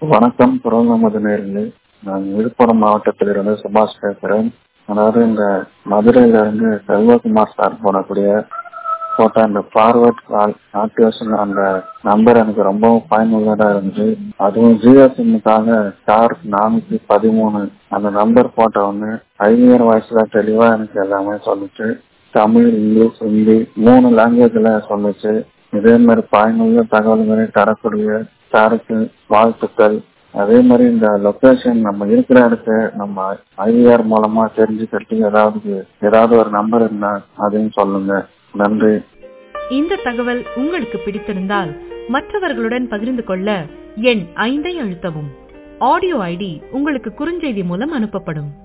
வணக்கம் புறநமது நேர்களே நான் விழுப்புரம் மாவட்டத்திலிருந்து சுபாஷ் பேசுகிறேன் அதாவது இந்த மதுரையில இருந்து செல்வகுமார் சார் போடக்கூடிய போட்ட அந்த ஃபார்வர்ட் கால் ஆக்டிவேஷன் அந்த நம்பர் எனக்கு ரொம்பவும் பயனுள்ளதா இருந்துச்சு அதுவும் ஜியோ சிம்முக்காக ஸ்டார் நானூத்தி பதிமூணு அந்த நம்பர் போட்ட உடனே ஐவியர் வாய்ஸ்ல தெளிவா எனக்கு எல்லாமே சொல்லுச்சு தமிழ் இங்கிலீஷ் ஹிந்தி மூணு லாங்குவேஜ்ல சொல்லுச்சு இதே மாதிரி பயனுள்ள தகவல்களை தரக்கூடிய சாருக்கு வாழ்த்துக்கள் அதே மாதிரி இந்த லொகேஷன் நம்ம இருக்கிற இடத்த நம்ம ஐவிஆர் மூலமா தெரிஞ்சுக்கிறதுக்கு ஏதாவது ஏதாவது ஒரு நம்பர் இருந்தா அதையும் சொல்லுங்க நன்றி இந்த தகவல் உங்களுக்கு பிடித்திருந்தால் மற்றவர்களுடன் பகிர்ந்து கொள்ள எண் ஐந்தை அழுத்தவும் ஆடியோ ஐடி உங்களுக்கு குறுஞ்செய்தி மூலம் அனுப்பப்படும்